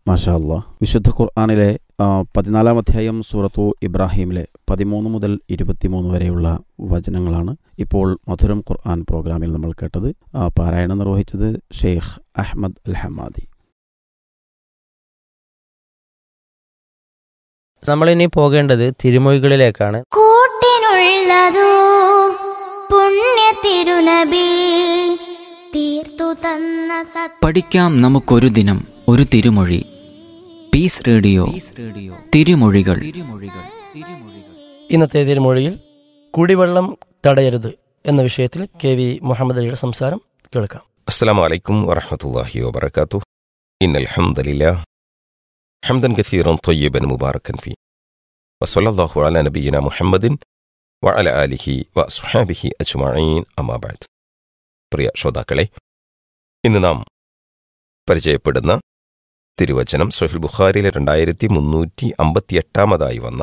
മാഷാ അല്ലാ വിശുദ്ധ ഖുർആാനിലെ ആ, പതിനാലാം അധ്യായം സൂറത്തു ഇബ്രാഹിമിലെ പതിമൂന്ന് മുതൽ ഇരുപത്തിമൂന്ന് വരെയുള്ള വചനങ്ങളാണ് ഇപ്പോൾ മധുരം ഖുർആൻ പ്രോഗ്രാമിൽ നമ്മൾ കേട്ടത് ആ, പാരായണം നിർവഹിച്ചത് ഷെയ്ഖ് അഹമ്മദ് അൽ ഹമാദി നമ്മളിനി പോകേണ്ടത് തിരുമൊഴികളിലേക്കാണ് കൂട്ടിനുള്ളതോ പുണ്യ തിരുനബി തീർത്തു തന്ന സത് പഠിക്കാം നമുക്കൊരു ദിനം ഒരു തിരുമൊഴി പീസ് റേഡിയോ റേഡിയോ തിരുമൊഴികൾ തിരുമൊഴികൾ തിരുമൊഴികൾ ഇന്നത്തെ തിരുമൊഴിയിൽ കുടിവെള്ളം തടയരുത് എന്ന വിഷയത്തിൽ കെ വി മുഹമ്മദ് അലിയുടെ സംസാരം കേൾക്കാം السلام عليكم ورحمة الله وبركاته إن الحمد لله حمدا كثيرا طيبا مباركا فيه وصلى الله على نبينا محمد وعلى آله وأصحابه أجمعين أما بعد പ്രിയ ശ്രോതാക്കളെ ഇന്ന് നാം പരിചയപ്പെടുന്ന തിരുവചനം സൊഹിൽ ബുഖാരിയിലെ രണ്ടായിരത്തി മുന്നൂറ്റി അമ്പത്തിയെട്ടാമതായി വന്ന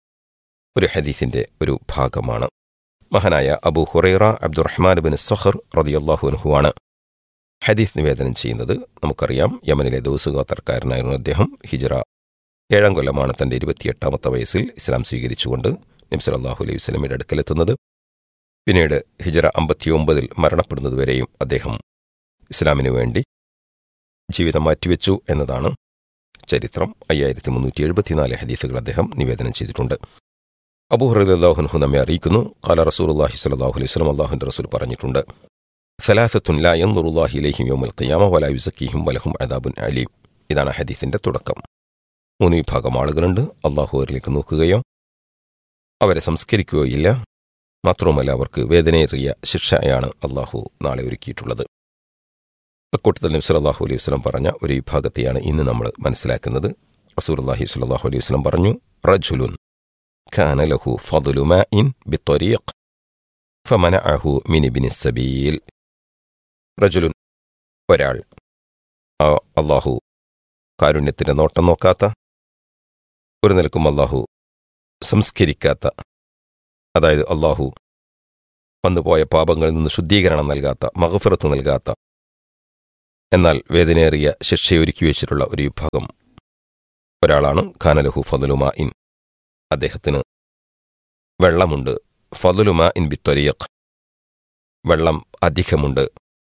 ഒരു ഹദീസിന്റെ ഒരു ഭാഗമാണ് മഹാനായ Abu Huraira Abdurahman bin Sohar റതിയല്ലാഹു അൻഹുവാണ് ഹദീസ് നിവേദനം ചെയ്യുന്നത് നമുക്കറിയാം യമനിലെ ദോസുഗോത്രക്കാരനായിരുന്നു അദ്ദേഹം ഹിജറ ഏഴാം കൊല്ലമാണ് തന്റെ ഇരുപത്തിയെട്ടാമത്തെ വയസ്സിൽ ഇസ്ലാം സ്വീകരിച്ചുകൊണ്ട് നബ്സലാഹു അലൈഹി വസ്ലമിയുടെ അടുക്കലെത്തുന്നത് പിന്നീട് ഹിജറ അമ്പത്തിയൊമ്പതിൽ മരണപ്പെടുന്നതുവരെയും അദ്ദേഹം ഇസ്ലാമിനു വേണ്ടി ജീവിതം മാറ്റിവെച്ചു എന്നതാണ് ചരിത്രം അയ്യായിരത്തി മുന്നൂറ്റി എഴുപത്തിനാല് ഹദീസുകൾ അദ്ദേഹം നിവേദനം ചെയ്തിട്ടുണ്ട് അബൂഹുറഹു നമ്മെ അറിയിക്കുന്നു കാല റസൂൽ അള്ളാഹി സ്വലാഹു അലൈഹി വസ്ലം അള്ളാഹുന്റെ റസൂൽ പറഞ്ഞിട്ടുണ്ട് സലാസത്തുൻ ലാ യൻദുറുല്ലാഹി ഇലൈഹിം യൗമൽ ഖിയാമ വലാ യുസക്കീഹിം വലഹും അദാബുൻ അലീം ഇതാണ് ഹദീസിന്റെ തുടക്കം മൂന്ന് വിഭാഗം ആളുകളുണ്ട് അള്ളാഹു അവരിലേക്ക് നോക്കുകയോ അവരെ സംസ്കരിക്കുകയോ ഇല്ല മാത്രവുമല്ല അവർക്ക് വേദനയേറിയ ശിക്ഷയാണ് അള്ളാഹു നാളെ ഒരുക്കിയിട്ടുള്ളത് അക്കൂട്ടത്തിൽ നബി സല്ലല്ലാഹു അലൈഹി വസല്ലം പറഞ്ഞ ഒരു വിഭാഗത്തെയാണ് ഇന്ന് നമ്മൾ മനസ്സിലാക്കുന്നത് റസൂലുള്ളാഹി സ്വല്ലല്ലാഹു അലൈഹി വസല്ലം പറഞ്ഞു റജുലുൻ കാന ലഹു ഫضل ماء بالطريق فمنعه من ابن السبيل റജുലുൻ ഒരാൾ ആ അള്ളാഹു കാരുണ്യത്തിന്റെ നോട്ടം നോക്കാത്ത ഒരു നിലക്കും അള്ളാഹു സംസ്കരിക്കാത്ത അതായത് അള്ളാഹു വന്നുപോയ പാപങ്ങളിൽ നിന്ന് ശുദ്ധീകരണം നൽകാത്ത മഹഫിറത്ത് നൽകാത്ത എന്നാൽ വേദനയേറിയ ശിക്ഷയൊരുക്കി വെച്ചിട്ടുള്ള ഒരു വിഭാഗം ഒരാളാണ് ഖാനലഹു ഫതുലുമാ ഇൻ അദ്ദേഹത്തിന് വെള്ളമുണ്ട് ഫതുലുമാ ഇൻ ബിത്തൊരിയഖ് വെള്ളം അധികമുണ്ട്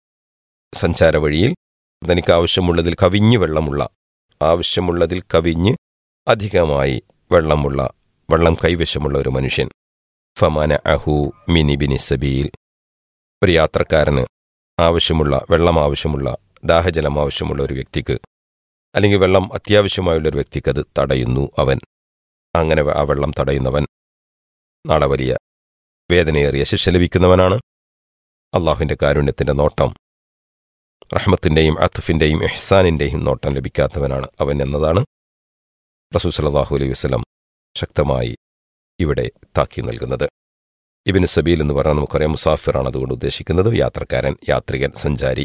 സഞ്ചാരവഴിയിൽ തനിക്ക് ആവശ്യമുള്ളതിൽ കവിഞ്ഞ് വെള്ളമുള്ള ആവശ്യമുള്ളതിൽ കവിഞ്ഞ് അധികമായി വെള്ളമുള്ള വെള്ളം കൈവശമുള്ള ഒരു മനുഷ്യൻ ഫമാന അഹു മിനി ബിനി സബീൽ ഒരു യാത്രക്കാരന് ആവശ്യമുള്ള വെള്ളം ആവശ്യമുള്ള ദാഹജലം ആവശ്യമുള്ള ഒരു വ്യക്തിക്ക് അല്ലെങ്കിൽ വെള്ളം അത്യാവശ്യമായുള്ള ഒരു വ്യക്തിക്ക് അത് തടയുന്നു അവൻ അങ്ങനെ ആ വെള്ളം തടയുന്നവൻ നാളെ വലിയ വേദനയേറിയ ശിക്ഷ ലഭിക്കുന്നവനാണ് അള്ളാഹുവിന്റെ കാരുണ്യത്തിന്റെ നോട്ടം റഹ്മത്തിന്റെയും അത്തുഫിന്റെയും എഹ്സാനിന്റെയും നോട്ടം ലഭിക്കാത്തവനാണ് അവൻ എന്നതാണ് റസൂൽ സല്ലല്ലാഹു അലൈഹി വസല്ലം ശക്തമായി ഇവിടെ താക്കി നൽകുന്നത് ഇബിന് സബീൽ എന്ന് പറഞ്ഞാൽ നമുക്കറിയാം മുസാഫിറാണ് അതുകൊണ്ട് ഉദ്ദേശിക്കുന്നത് യാത്രക്കാരൻ യാത്രികൻ സഞ്ചാരി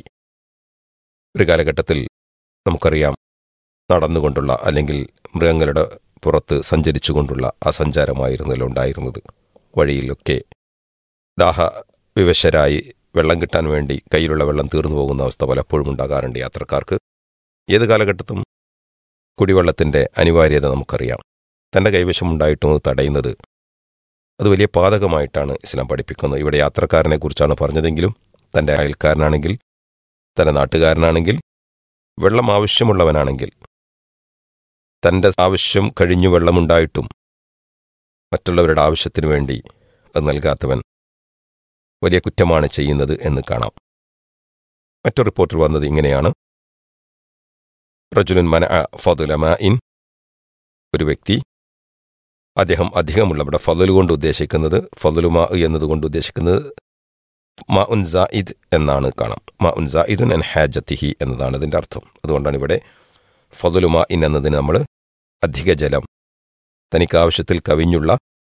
ഒരു കാലഘട്ടത്തിൽ നമുക്കറിയാം നടന്നുകൊണ്ടുള്ള അല്ലെങ്കിൽ മൃഗങ്ങളുടെ പുറത്ത് സഞ്ചരിച്ചുകൊണ്ടുള്ള ആ സഞ്ചാരമായിരുന്നല്ലോ ഉണ്ടായിരുന്നത് വഴിയിലൊക്കെ ദാഹ വിവശരായി വെള്ളം കിട്ടാൻ വേണ്ടി കയ്യിലുള്ള വെള്ളം തീർന്നു പോകുന്ന അവസ്ഥ പലപ്പോഴും ഉണ്ടാകാറുണ്ട് യാത്രക്കാർക്ക് ഏത് കാലഘട്ടത്തും കുടിവെള്ളത്തിന്റെ അനിവാര്യത നമുക്കറിയാം തന്റെ കൈവശം ഉണ്ടായിട്ടും അത് തടയുന്നത് അത് വലിയ പാതകമായിട്ടാണ് ഇസ്ലാം പഠിപ്പിക്കുന്നത് ഇവിടെ യാത്രക്കാരനെ കുറിച്ചാണ് പറഞ്ഞതെങ്കിലും തന്റെ അയൽക്കാരനാണെങ്കിൽ തന്റെ നാട്ടുകാരനാണെങ്കിൽ വെള്ളം ആവശ്യമുള്ളവനാണെങ്കിൽ തന്റെ ആവശ്യം കഴിഞ്ഞു വെള്ളമുണ്ടായിട്ടും മറ്റുള്ളവരുടെ ആവശ്യത്തിനു വേണ്ടി അത് നൽകാത്തവൻ വലിയ കുറ്റമാണ് ചെയ്യുന്നത് എന്ന് കാണാം മറ്റൊരു റിപ്പോർട്ടിൽ വന്നത് ഇങ്ങനെയാണ് റജുലുൻ മന ഫതുലമ ഇൻ ഒരു വ്യക്തി അദ്ദേഹം അധികമുള്ള ഇവിടെ ഫതുൽ കൊണ്ട് ഉദ്ദേശിക്കുന്നത് ഫതുലുമാ എന്നതുകൊണ്ട് ഉദ്ദേശിക്കുന്നത് മാ ഉൻ സായിദ് എന്നാണ് കാണാം മാ ഉൻ സായിദുൻ അൻ ഹാജത്തിഹി എന്നതാണ് ഇതിന്റെ അർത്ഥം അതുകൊണ്ടാണ് ഇവിടെ ഫതുലുമാ ഇൻ എന്നതിന് നമ്മൾ അധിക ജലം തനിക്ക് ആവശ്യത്തിൽ കവിഞ്ഞുള്ള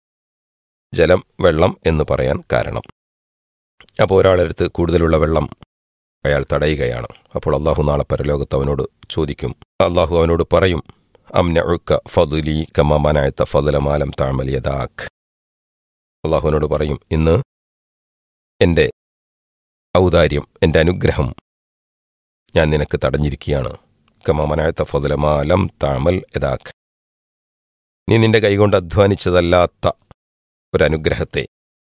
ജലം വെള്ളം എന്ന് പറയാൻ കാരണം അപ്പോൾ ഒരാളടുത്ത് കൂടുതലുള്ള വെള്ളം അയാൾ തടയുകയാണ് അപ്പോൾ അള്ളാഹു നാളെ പരലോകത്ത് അവനോട് ചോദിക്കും അള്ളാഹു അവനോട് പറയും അംനഉക്ക ഫതുലി കമമനായത്ത ഫതുലമാലം താമലിയതാഖ് അള്ളാഹുവിനോട് പറയും ഇന്ന് എൻ്റെ ഔദാര്യം എൻ്റെ അനുഗ്രഹം ഞാൻ നിനക്ക് തടഞ്ഞിരിക്കുകയാണ് കമമനായത്ത ഫതുലമാലം താമൽ യഥാഖ് നീ നിന്റെ കൈകൊണ്ട് അധ്വാനിച്ചതല്ലാത്ത ഒരനുഗ്രഹത്തെ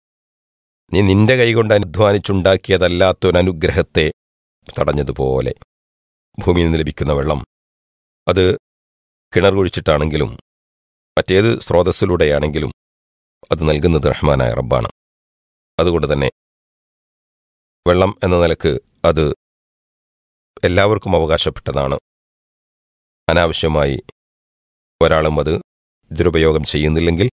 നീ നിന്റെ കൈകൊണ്ട് അധ്വാനിച്ചുണ്ടാക്കിയതല്ലാത്ത ഒരനുഗ്രഹത്തെ തടഞ്ഞതുപോലെ ഭൂമിയിൽ നിന്ന് ലഭിക്കുന്ന വെള്ളം അത് കിണർ കുഴിച്ചിട്ടാണെങ്കിലും മറ്റേത് സ്രോതസ്സിലൂടെയാണെങ്കിലും അത് നൽകുന്നത് റഹ്മാനായ റബ്ബാണ് അതുകൊണ്ട് തന്നെ വെള്ളം എന്ന നിലക്ക് അത് എല്ലാവർക്കും അവകാശപ്പെട്ടതാണ് അനാവശ്യമായി ഒരാളും അത് ദുരുപയോഗം ചെയ്യുന്നില്ലെങ്കിൽ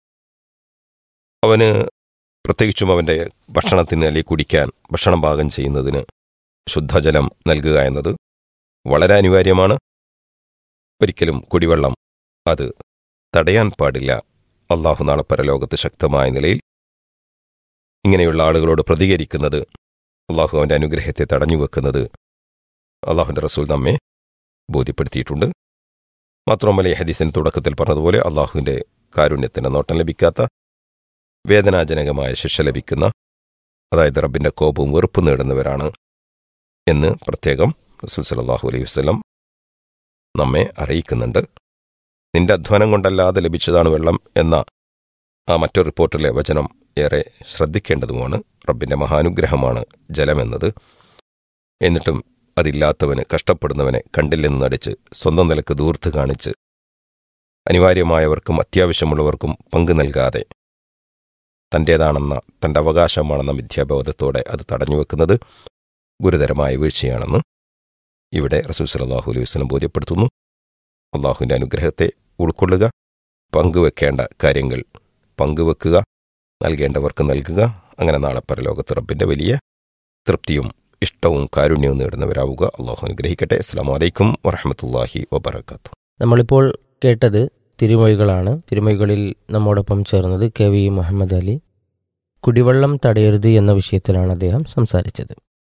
അവന് പ്രത്യേകിച്ചും അവൻ്റെ ഭക്ഷണത്തിന് അല്ലെങ്കിൽ കുടിക്കാൻ ഭക്ഷണം പാകം ചെയ്യുന്നതിന് ശുദ്ധജലം നൽകുക എന്നത് വളരെ അനിവാര്യമാണ് ഒരിക്കലും കുടിവെള്ളം അത് തടയാൻ പാടില്ല അള്ളാഹു നാളെ പരലോകത്ത് ശക്തമായ നിലയിൽ ഇങ്ങനെയുള്ള ആളുകളോട് പ്രതികരിക്കുന്നത് അള്ളാഹു അവൻ്റെ അനുഗ്രഹത്തെ തടഞ്ഞുവെക്കുന്നത് അള്ളാഹുവിൻ്റെ റസൂൽ നമ്മെ ബോധ്യപ്പെടുത്തിയിട്ടുണ്ട് മാത്രമല്ല ഈ ഹദീസിന് തുടക്കത്തിൽ പറഞ്ഞതുപോലെ അള്ളാഹുവിൻ്റെ കാരുണ്യത്തിന് നോട്ടം ലഭിക്കാത്ത വേദനാജനകമായ ശിക്ഷ ലഭിക്കുന്ന അതായത് റബ്ബിൻ്റെ കോപവും വെറുപ്പും നേടുന്നവരാണ് എന്ന് പ്രത്യേകം റസൂൽ സലാഹു അലൈഹി വസ്ലം നമ്മെ അറിയിക്കുന്നുണ്ട് നിന്റെ അധ്വാനം കൊണ്ടല്ലാതെ ലഭിച്ചതാണ് വെള്ളം എന്ന ആ മറ്റൊരു റിപ്പോർട്ടിലെ വചനം ഏറെ ശ്രദ്ധിക്കേണ്ടതുമാണ് റബ്ബിൻ്റെ മഹാനുഗ്രഹമാണ് ജലമെന്നത് എന്നിട്ടും അതില്ലാത്തവന് കഷ്ടപ്പെടുന്നവനെ കണ്ടില്ലെന്ന് നടിച്ച് സ്വന്തം നിലക്ക് ദൂർത്ത് കാണിച്ച് അനിവാര്യമായവർക്കും അത്യാവശ്യമുള്ളവർക്കും പങ്കു നൽകാതെ തൻ്റേതാണെന്ന തൻ്റെ അവകാശമാണെന്ന മിഥ്യാബോധത്തോടെ അത് തടഞ്ഞുവെക്കുന്നത് ഗുരുതരമായ വീഴ്ചയാണെന്ന് ഇവിടെ റസൂൽ സലാഹു അലൈഹി വസ്ലം ബോധ്യപ്പെടുത്തുന്നു അള്ളാഹുവിൻ്റെ അനുഗ്രഹത്തെ ഉൾക്കൊള്ളുക പങ്കുവെക്കേണ്ട കാര്യങ്ങൾ പങ്കുവെക്കുക നൽകേണ്ടവർക്ക് നൽകുക അങ്ങനെ നാളെ പരലോകത്ത് റബ്ബിൻ്റെ വലിയ തൃപ്തിയും ഇഷ്ടവും കാരുണ്യവും നേടുന്നവരാവുക അള്ളാഹു അനുഗ്രഹിക്കട്ടെ അസ്സാം വലൈക്കും വറഹമത്തല്ലാഹി വബർക്കാത്തു നമ്മളിപ്പോൾ കേട്ടത് തിരുമൊഴികളാണ് തിരുമൊഴികളിൽ നമ്മോടൊപ്പം ചേർന്നത് കെ വി മുഹമ്മദ് അലി കുടിവെള്ളം തടയരുത് എന്ന വിഷയത്തിലാണ് അദ്ദേഹം സംസാരിച്ചത്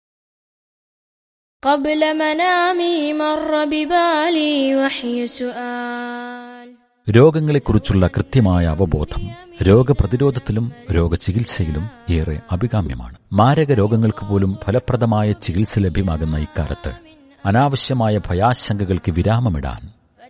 قبل منامي مر ببالي وحي سؤال രോഗങ്ങളെക്കുറിച്ചുള്ള കൃത്യമായ അവബോധം രോഗപ്രതിരോധത്തിലും രോഗചികിത്സയിലും ഏറെ അഭികാമ്യമാണ് മാരക രോഗങ്ങൾക്ക് പോലും ഫലപ്രദമായ ചികിത്സ ലഭ്യമാകുന്ന ഇക്കാലത്ത് അനാവശ്യമായ ഭയാശങ്കകൾക്ക് വിരാമമിടാൻ